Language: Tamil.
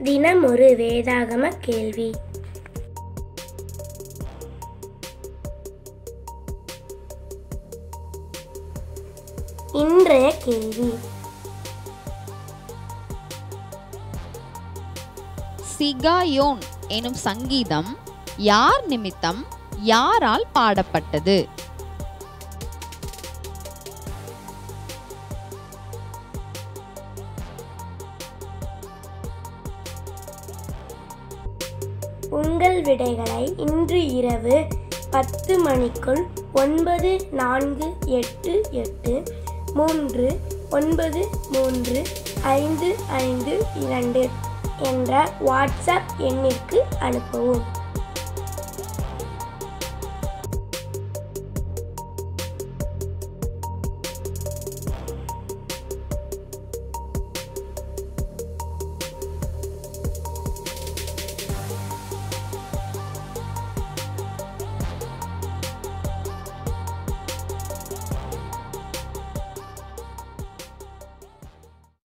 தினமொரு வேதாகம கேள்வி இன்றைய கேள்வி சிகாயோன் எனும் சங்கீதம் யார் நிமித்தம் யாரால் பாடப்பட்டது உங்கள் விடைகளை இன்று இரவு பத்து மணிக்குள் ஒன்பது நான்கு எட்டு எட்டு மூன்று ஒன்பது மூன்று ஐந்து ஐந்து இரண்டு என்ற வாட்ஸ்அப் எண்ணிற்கு அனுப்பவும்